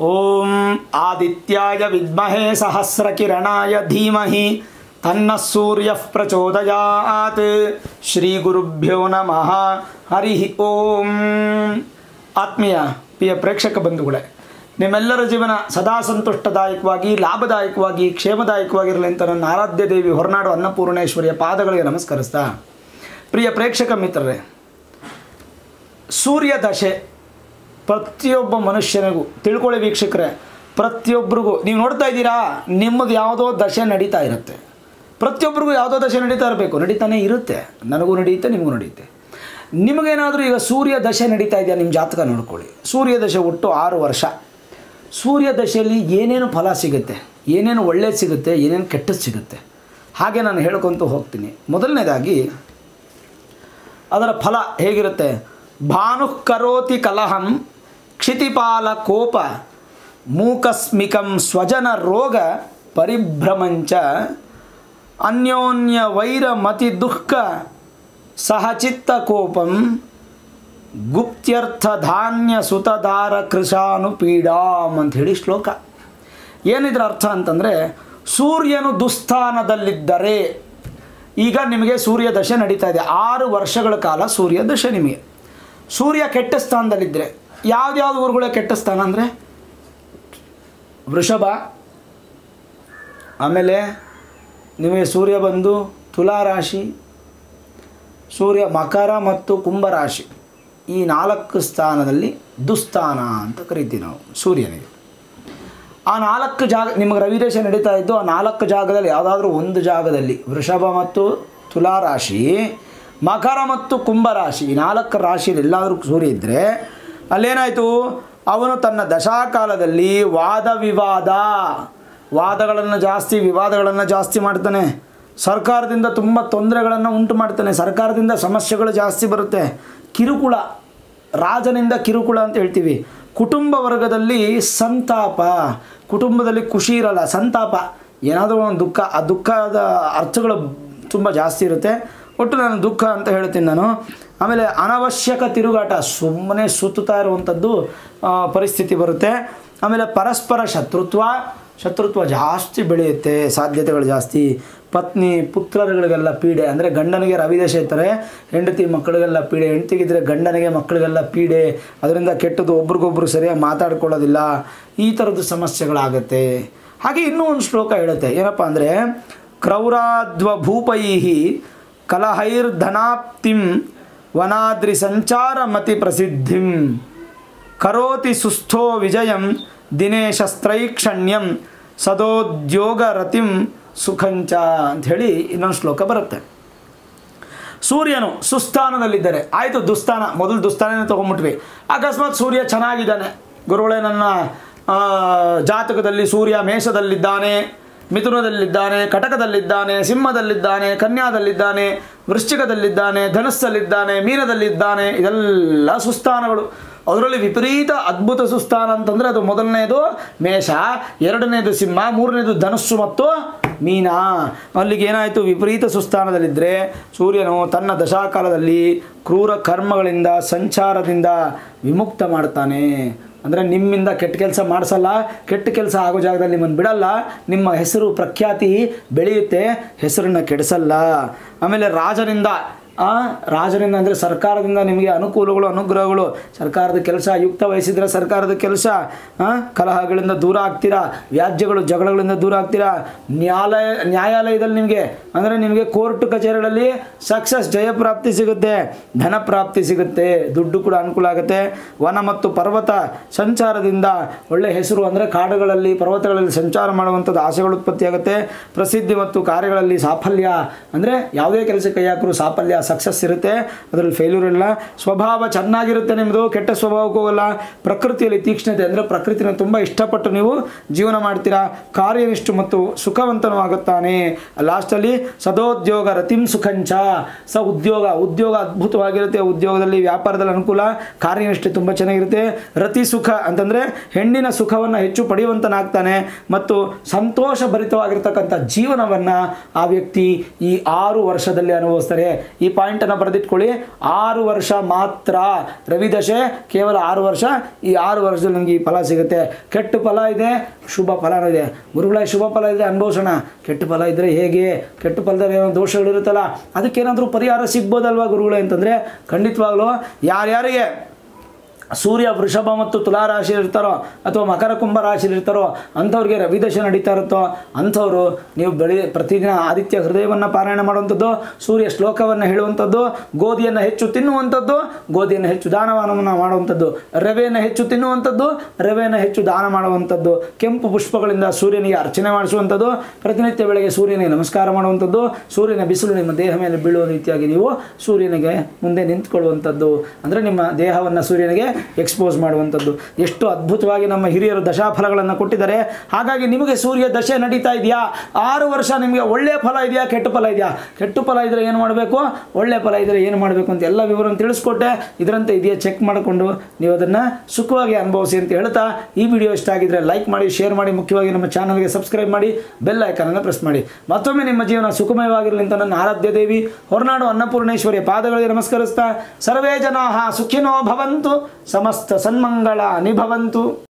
ಓಂ ಆದಿತ್ಯಾಯ ವಿದ್ಮಹೇ ಸಹಸ್ರಕಿರಣಾಯ ಧೀಮಹಿ ತನ್ನ ಸೂರ್ಯ ಪ್ರಚೋದಯಾತ್ ಶ್ರೀ ಗುರುಭ್ಯೋ ನಮಃ ಹರಿ ಓಂ ಆತ್ಮೀಯ ಪ್ರಿಯ ಪ್ರೇಕ್ಷಕ ಬಂಧುಗಳೇ ನಿಮ್ಮೆಲ್ಲರ ಜೀವನ ಸದಾ ಸಂತುಷ್ಟದಾಯಕವಾಗಿ ಲಾಭದಾಯಕವಾಗಿ ಕ್ಷೇಮದಾಯಕವಾಗಿರಲಿ ಅಂತ ನನ್ನ ಆರಾಧ್ಯ ದೇವಿ ಹೊರನಾಡು ಅನ್ನಪೂರ್ಣೇಶ್ವರಿಯ ಪಾದಗಳಿಗೆ ನಮಸ್ಕರಿಸ್ತಾ ಪ್ರಿಯ ಪ್ರೇಕ್ಷಕ ಮಿತ್ರರೇ ಸೂರ್ಯ ದಶೆ ಪ್ರತಿಯೊಬ್ಬ ಮನುಷ್ಯನಿಗೂ ತಿಳ್ಕೊಳ್ಳಿ ವೀಕ್ಷಕರೇ ಪ್ರತಿಯೊಬ್ಬರಿಗೂ ನೀವು ನೋಡ್ತಾ ಇದ್ದೀರಾ ನಿಮ್ಮದು ಯಾವುದೋ ದಶೆ ನಡೀತಾ ಇರುತ್ತೆ ಪ್ರತಿಯೊಬ್ಬರಿಗೂ ಯಾವುದೋ ದಶೆ ನಡೀತಾ ಇರಬೇಕು ನಡೀತಾನೆ ಇರುತ್ತೆ ನನಗೂ ನಡೆಯುತ್ತೆ ನಿಮಗೂ ನಡೆಯುತ್ತೆ ನಿಮಗೇನಾದರೂ ಈಗ ಸೂರ್ಯ ದಶೆ ನಡೀತಾ ಇದೆಯಾ ನಿಮ್ಮ ಜಾತಕ ನೋಡ್ಕೊಳ್ಳಿ ಸೂರ್ಯ ದಶೆ ಒಟ್ಟು ಆರು ವರ್ಷ ಸೂರ್ಯ ದಶೆಯಲ್ಲಿ ಏನೇನು ಫಲ ಸಿಗುತ್ತೆ ಏನೇನು ಒಳ್ಳೇದು ಸಿಗುತ್ತೆ ಏನೇನು ಕೆಟ್ಟದ್ದು ಸಿಗುತ್ತೆ ಹಾಗೆ ನಾನು ಹೇಳ್ಕೊತ ಹೋಗ್ತೀನಿ ಮೊದಲನೇದಾಗಿ ಅದರ ಫಲ ಹೇಗಿರುತ್ತೆ ಭಾನು ಕರೋತಿ ಕಲಹಂ ಕ್ಷಿತಿಪಾಲ ಕೋಪ ಮೂಕಸ್ಮಿಕಂ ಸ್ವಜನ ರೋಗ ಪರಿಭ್ರಮಂಚ ಅನ್ಯೋನ್ಯ ವೈರ ಮತಿ ದುಃಖ ಸಹಚಿತ್ತ ಕೋಪಂ ಗುಪ್ತ್ಯರ್ಥ ಧಾನ್ಯ ಸುತದಾರ ಕೃಷಾನು ಪೀಡಾಮ್ ಅಂಥೇಳಿ ಶ್ಲೋಕ ಏನಿದ್ರ ಅರ್ಥ ಅಂತಂದರೆ ಸೂರ್ಯನು ದುಸ್ಥಾನದಲ್ಲಿದ್ದರೆ ಈಗ ನಿಮಗೆ ಸೂರ್ಯ ದಶೆ ನಡೀತಾ ಇದೆ ಆರು ವರ್ಷಗಳ ಕಾಲ ಸೂರ್ಯ ದಶೆ ನಿಮಗೆ ಸೂರ್ಯ ಕೆಟ್ಟ ಸ್ಥಾನದಲ್ಲಿದ್ದರೆ ಯಾವ್ದ್ಯಾವ್ದು ಊರುಗಳೇ ಕೆಟ್ಟ ಸ್ಥಾನ ಅಂದರೆ ವೃಷಭ ಆಮೇಲೆ ನಿಮಗೆ ಸೂರ್ಯ ಬಂದು ತುಲಾ ರಾಶಿ ಸೂರ್ಯ ಮಕರ ಮತ್ತು ಕುಂಭ ರಾಶಿ ಈ ನಾಲ್ಕು ಸ್ಥಾನದಲ್ಲಿ ದುಸ್ಥಾನ ಅಂತ ಕರಿತೀವಿ ನಾವು ಸೂರ್ಯನಿಗೆ ಆ ನಾಲ್ಕು ಜಾಗ ನಿಮಗೆ ರವಿದೇಶ ನಡೀತಾ ಇದ್ದು ಆ ನಾಲ್ಕು ಜಾಗದಲ್ಲಿ ಯಾವುದಾದ್ರೂ ಒಂದು ಜಾಗದಲ್ಲಿ ವೃಷಭ ಮತ್ತು ತುಲಾ ರಾಶಿ ಮಕರ ಮತ್ತು ಕುಂಭ ರಾಶಿ ಈ ನಾಲ್ಕು ರಾಶಿಯಲ್ಲಿ ಎಲ್ಲಾದರೂ ಸೂರ್ಯ ಇದ್ದರೆ ಅಲ್ಲೇನಾಯಿತು ಅವನು ತನ್ನ ದಶಾಕಾಲದಲ್ಲಿ ವಾದ ವಿವಾದ ವಾದಗಳನ್ನು ಜಾಸ್ತಿ ವಿವಾದಗಳನ್ನು ಜಾಸ್ತಿ ಮಾಡ್ತಾನೆ ಸರ್ಕಾರದಿಂದ ತುಂಬ ತೊಂದರೆಗಳನ್ನು ಉಂಟು ಮಾಡ್ತಾನೆ ಸರ್ಕಾರದಿಂದ ಸಮಸ್ಯೆಗಳು ಜಾಸ್ತಿ ಬರುತ್ತೆ ಕಿರುಕುಳ ರಾಜನಿಂದ ಕಿರುಕುಳ ಅಂತ ಹೇಳ್ತೀವಿ ಕುಟುಂಬ ವರ್ಗದಲ್ಲಿ ಸಂತಾಪ ಕುಟುಂಬದಲ್ಲಿ ಖುಷಿ ಇರಲ್ಲ ಸಂತಾಪ ಏನಾದರೂ ಒಂದು ದುಃಖ ಆ ದುಃಖದ ಅರ್ಥಗಳು ತುಂಬ ಜಾಸ್ತಿ ಇರುತ್ತೆ ಒಟ್ಟು ನಾನು ದುಃಖ ಅಂತ ಹೇಳ್ತೀನಿ ನಾನು ಆಮೇಲೆ ಅನವಶ್ಯಕ ತಿರುಗಾಟ ಸುಮ್ಮನೆ ಸುತ್ತುತ್ತಾ ಇರುವಂಥದ್ದು ಆ, ಪರಿಸ್ಥಿತಿ ಬರುತ್ತೆ ಆಮೇಲೆ ಪರಸ್ಪರ ಶತ್ರುತ್ವ ಶತ್ರುತ್ವ ಜಾಸ್ತಿ ಬೆಳೆಯುತ್ತೆ ಸಾಧ್ಯತೆಗಳು ಜಾಸ್ತಿ ಪತ್ನಿ ಪುತ್ರರುಗಳಿಗೆಲ್ಲ ಪೀಡೆ ಅಂದರೆ ಗಂಡನಿಗೆ ರವಿದೇಶ ಇರ್ತಾರೆ ಹೆಂಡತಿ ಮಕ್ಕಳಿಗೆಲ್ಲ ಪೀಡೆ ಹೆಂಡತಿಗಿದ್ರೆ ಗಂಡನಿಗೆ ಮಕ್ಕಳಿಗೆಲ್ಲ ಪೀಡೆ ಅದರಿಂದ ಕೆಟ್ಟದ್ದು ಒಬ್ರಿಗೊಬ್ರು ಸರಿಯಾಗಿ ಮಾತಾಡ್ಕೊಳ್ಳೋದಿಲ್ಲ ಈ ಥರದ್ದು ಸಮಸ್ಯೆಗಳಾಗುತ್ತೆ ಹಾಗೆ ಇನ್ನೂ ಒಂದು ಶ್ಲೋಕ ಹೇಳುತ್ತೆ ಏನಪ್ಪ ಅಂದರೆ ಕ್ರೌರಾಧ್ವ ಭೂಪೈಹಿ ಕಲಹೈರ್ಧನಾಪ್ತಿಂ ವನಾದ್ರಿ ಸಂಚಾರ ಮತಿ ಪ್ರಸಿದ್ಧಿಂ ಕರೋತಿ ಸುಸ್ಥೋ ವಿಜಯಂ ದಿನೇಶಸ್ತ್ರೈಕ್ಷಣ್ಯಂ ಸದೋದ್ಯೋಗ ರತಿಂ ಸುಖಂಚ ಅಂಥೇಳಿ ಇನ್ನೊಂದು ಶ್ಲೋಕ ಬರುತ್ತೆ ಸೂರ್ಯನು ಸುಸ್ಥಾನದಲ್ಲಿದ್ದರೆ ಆಯಿತು ದುಸ್ಥಾನ ಮೊದಲು ದುಸ್ಥಾನನೇ ತೊಗೊಂಬಿಟ್ವಿ ಅಕಸ್ಮಾತ್ ಸೂರ್ಯ ಚೆನ್ನಾಗಿದ್ದಾನೆ ಗುರುಗಳೇ ನನ್ನ ಆ, ಜಾತಕದಲ್ಲಿ ಸೂರ್ಯ ಮೇಷದಲ್ಲಿದ್ದಾನೆ ಮಿಥುನದಲ್ಲಿದ್ದಾನೆ ಕಟಕದಲ್ಲಿದ್ದಾನೆ ಸಿಂಹದಲ್ಲಿದ್ದಾನೆ ಕನ್ಯಾದಲ್ಲಿದ್ದಾನೆ ವೃಶ್ಚಿಕದಲ್ಲಿದ್ದಾನೆ ಧನಸ್ಸಲ್ಲಿದ್ದಾನೆ ಮೀನದಲ್ಲಿದ್ದಾನೆ ಇದೆಲ್ಲ ಸುಸ್ಥಾನಗಳು ಅದರಲ್ಲಿ ವಿಪರೀತ ಅದ್ಭುತ ಸುಸ್ಥಾನ ಅಂತಂದರೆ ಅದು ಮೊದಲನೇದು ಮೇಷ ಎರಡನೇದು ಸಿಂಹ ಮೂರನೇದು ಧನಸ್ಸು ಮತ್ತು ಮೀನ ಅಲ್ಲಿಗೆ ಏನಾಯಿತು ವಿಪರೀತ ಸುಸ್ಥಾನದಲ್ಲಿದ್ದರೆ ಸೂರ್ಯನು ತನ್ನ ದಶಾಕಾಲದಲ್ಲಿ ಕ್ರೂರ ಕರ್ಮಗಳಿಂದ ಸಂಚಾರದಿಂದ ವಿಮುಕ್ತ ಮಾಡ್ತಾನೆ ಅಂದರೆ ನಿಮ್ಮಿಂದ ಕೆಟ್ಟ ಕೆಲಸ ಮಾಡಿಸಲ್ಲ ಕೆಟ್ಟ ಕೆಲಸ ಆಗೋ ಜಾಗದಲ್ಲಿ ನಿಮ್ಮನ್ನು ಬಿಡಲ್ಲ ನಿಮ್ಮ ಹೆಸರು ಪ್ರಖ್ಯಾತಿ ಬೆಳೆಯುತ್ತೆ ಹೆಸರನ್ನು ಕೆಡಿಸಲ್ಲ ಆಮೇಲೆ ರಾಜನಿಂದ ಆ ರಾಜನಿಂದ ಅಂದರೆ ಸರ್ಕಾರದಿಂದ ನಿಮಗೆ ಅನುಕೂಲಗಳು ಅನುಗ್ರಹಗಳು ಸರ್ಕಾರದ ಕೆಲಸ ಯುಕ್ತ ವಹಿಸಿದ್ರೆ ಸರ್ಕಾರದ ಕೆಲಸ ಆ, ಕಲಹಗಳಿಂದ ದೂರ ಆಗ್ತೀರಾ ವ್ಯಾಜ್ಯಗಳು ಜಗಳಗಳಿಂದ ದೂರ ಆಗ್ತೀರಾ ನ್ಯಾಯಾಲಯ ನ್ಯಾಯಾಲಯದಲ್ಲಿ ನಿಮಗೆ ಅಂದರೆ ನಿಮಗೆ ಕೋರ್ಟ್ ಕಚೇರಿಗಳಲ್ಲಿ ಸಕ್ಸಸ್ ಜಯಪ್ರಾಪ್ತಿ ಸಿಗುತ್ತೆ ಧನ ಪ್ರಾಪ್ತಿ ಸಿಗುತ್ತೆ ದುಡ್ಡು ಕೂಡ ಅನುಕೂಲ ಆಗುತ್ತೆ ವನ ಮತ್ತು ಪರ್ವತ ಸಂಚಾರದಿಂದ ಒಳ್ಳೆ ಹೆಸರು ಅಂದರೆ ಕಾಡುಗಳಲ್ಲಿ ಪರ್ವತಗಳಲ್ಲಿ ಸಂಚಾರ ಮಾಡುವಂಥದ್ದು ಆಸೆಗಳು ಉತ್ಪತ್ತಿಯಾಗುತ್ತೆ ಪ್ರಸಿದ್ಧಿ ಮತ್ತು ಕಾರ್ಯಗಳಲ್ಲಿ ಸಾಫಲ್ಯ ಅಂದರೆ ಯಾವುದೇ ಕೆಲಸ ಕೈ ಹಾಕರು ಸಾಫಲ್ಯ ಸಕ್ಸಸ್ ಇರುತ್ತೆ ಅದರಲ್ಲಿ ಫೇಲ್ಯೂರ್ ಇಲ್ಲ ಸ್ವಭಾವ ಚೆನ್ನಾಗಿರುತ್ತೆ ನಿಮ್ಮದು ಕೆಟ್ಟ ಸ್ವಭಾವಕ್ಕೆ ಹೋಗಲ್ಲ ಪ್ರಕೃತಿಯಲ್ಲಿ ತೀಕ್ಷ್ಣತೆ ಅಂದರೆ ಪ್ರಕೃತಿನ ತುಂಬ ಇಷ್ಟಪಟ್ಟು ನೀವು ಜೀವನ ಮಾಡ್ತೀರಾ ಕಾರ್ಯನಿಷ್ಠು ಮತ್ತು ಸುಖವಂತನೂ ಆಗುತ್ತಾನೆ ಲಾಸ್ಟಲ್ಲಿ ಸದೋದ್ಯೋಗ ರತಿಂ ಸುಖಂಚ ಸ ಉದ್ಯೋಗ ಉದ್ಯೋಗ ಅದ್ಭುತವಾಗಿರುತ್ತೆ ಉದ್ಯೋಗದಲ್ಲಿ ವ್ಯಾಪಾರದಲ್ಲಿ ಅನುಕೂಲ ಕಾರ್ಯನಿಷ್ಠೆ ತುಂಬ ಚೆನ್ನಾಗಿರುತ್ತೆ ರತಿ ಸುಖ ಅಂತಂದರೆ ಹೆಣ್ಣಿನ ಸುಖವನ್ನು ಹೆಚ್ಚು ಪಡೆಯುವಂತನಾಗ್ತಾನೆ ಮತ್ತು ಸಂತೋಷ ಭರಿತವಾಗಿರ್ತಕ್ಕಂಥ ಜೀವನವನ್ನು ಆ ವ್ಯಕ್ತಿ ಈ ಆರು ವರ್ಷದಲ್ಲಿ ಅನುಭವಿಸ್ತಾರೆ ಈ ಪಾಯಿಂಟನ್ನು ಬರೆದಿಟ್ಕೊಳ್ಳಿ ಆರು ವರ್ಷ ಮಾತ್ರ ರವಿದಶೆ ಕೇವಲ ಆರು ವರ್ಷ ಈ ಆರು ವರ್ಷದಲ್ಲಿ ನಮಗೆ ಈ ಫಲ ಸಿಗುತ್ತೆ ಕೆಟ್ಟ ಫಲ ಇದೆ ಶುಭ ಫಲನೂ ಇದೆ ಗುರುಗಳೇ ಶುಭ ಫಲ ಇದೆ ಅನುಭವಿಸೋಣ ಕೆಟ್ಟ ಫಲ ಇದ್ದರೆ ಹೇಗೆ ಕೆಟ್ಟ ಫಲದಲ್ಲಿ ಏನೋ ದೋಷಗಳಿರುತ್ತಲ್ಲ ಅದಕ್ಕೇನಾದರೂ ಪರಿಹಾರ ಸಿಗ್ಬೋದಲ್ವಾ ಗುರುಗಳೇ ಅಂತಂದರೆ ಖಂಡಿತವಾಗ್ಲೂ ಯಾರ್ಯಾರಿಗೆ ಸೂರ್ಯ ವೃಷಭ ಮತ್ತು ತುಲಾ ರಾಶಿ ಇರ್ತಾರೋ ಅಥವಾ ಮಕರ ಕುಂಭ ರಾಶಿ ಇರ್ತಾರೋ ಅಂಥವ್ರಿಗೆ ರವಿದಶ ನಡೀತಾ ಇರುತ್ತೋ ಅಂಥವ್ರು ನೀವು ಬೆಳಿ ಪ್ರತಿದಿನ ಆದಿತ್ಯ ಹೃದಯವನ್ನು ಪಾರಾಯಣ ಮಾಡುವಂಥದ್ದು ಸೂರ್ಯ ಶ್ಲೋಕವನ್ನು ಹೇಳುವಂಥದ್ದು ಗೋಧಿಯನ್ನು ಹೆಚ್ಚು ತಿನ್ನುವಂಥದ್ದು ಗೋಧಿಯನ್ನು ಹೆಚ್ಚು ದಾನವಾನವನ್ನು ಮಾಡುವಂಥದ್ದು ರವೆಯನ್ನು ಹೆಚ್ಚು ತಿನ್ನುವಂಥದ್ದು ರವೆಯನ್ನು ಹೆಚ್ಚು ದಾನ ಮಾಡುವಂಥದ್ದು ಕೆಂಪು ಪುಷ್ಪಗಳಿಂದ ಸೂರ್ಯನಿಗೆ ಅರ್ಚನೆ ಮಾಡಿಸುವಂಥದ್ದು ಪ್ರತಿನಿತ್ಯ ಬೆಳಗ್ಗೆ ಸೂರ್ಯನಿಗೆ ನಮಸ್ಕಾರ ಮಾಡುವಂಥದ್ದು ಸೂರ್ಯನ ಬಿಸಿಲು ನಿಮ್ಮ ದೇಹ ಮೇಲೆ ಬೀಳುವ ರೀತಿಯಾಗಿ ನೀವು ಸೂರ್ಯನಿಗೆ ಮುಂದೆ ನಿಂತ್ಕೊಳ್ಳುವಂಥದ್ದು ಅಂದರೆ ನಿಮ್ಮ ದೇಹವನ್ನು ಸೂರ್ಯನಿಗೆ ಎಕ್ಸ್ಪೋಸ್ ಮಾಡುವಂಥದ್ದು ಎಷ್ಟು ಅದ್ಭುತವಾಗಿ ನಮ್ಮ ಹಿರಿಯರು ದಶಾಫಲಗಳನ್ನು ಕೊಟ್ಟಿದ್ದಾರೆ ಹಾಗಾಗಿ ನಿಮಗೆ ಸೂರ್ಯ ದಶೆ ನಡೀತಾ ಇದೆಯಾ ಆರು ವರ್ಷ ನಿಮಗೆ ಒಳ್ಳೆಯ ಫಲ ಇದೆಯಾ ಕೆಟ್ಟ ಫಲ ಇದೆಯಾ ಕೆಟ್ಟ ಫಲ ಇದ್ದರೆ ಏನು ಮಾಡಬೇಕು ಒಳ್ಳೆಯ ಫಲ ಇದ್ದರೆ ಏನು ಮಾಡಬೇಕು ಅಂತ ಎಲ್ಲ ವಿವರವನ್ನು ತಿಳಿಸ್ಕೊಟ್ಟೆ ಇದರಂತೆ ಇದೆಯಾ ಚೆಕ್ ಮಾಡಿಕೊಂಡು ನೀವು ಅದನ್ನು ಸುಖವಾಗಿ ಅನುಭವಿಸಿ ಅಂತ ಹೇಳ್ತಾ ಈ ವಿಡಿಯೋ ಇಷ್ಟ ಆಗಿದ್ರೆ ಲೈಕ್ ಮಾಡಿ ಶೇರ್ ಮಾಡಿ ಮುಖ್ಯವಾಗಿ ನಮ್ಮ ಚಾನಲ್ಗೆ ಸಬ್ಸ್ಕ್ರೈಬ್ ಮಾಡಿ ಬೆಲ್ ಐಕನನ್ನು ಪ್ರೆಸ್ ಮಾಡಿ ಮತ್ತೊಮ್ಮೆ ನಿಮ್ಮ ಜೀವನ ಸುಖಮಯವಾಗಿರಲಿ ಅಂತ ನನ್ನ ಆರಾಧ್ಯ ದೇವಿ ಹೊರನಾಡು ಅನ್ನಪೂರ್ಣೇಶ್ವರಿಯ ಪಾದಗಳಿಗೆ ನಮಸ್ಕರಿಸ್ತಾ ಸರ್ವೇ ಜನಾಹ ಸುಖಿನೋ ಭವಂತು ಸಮಸ್ತ ಸನ್ಮಂಗಳ ನಿಭವಂತು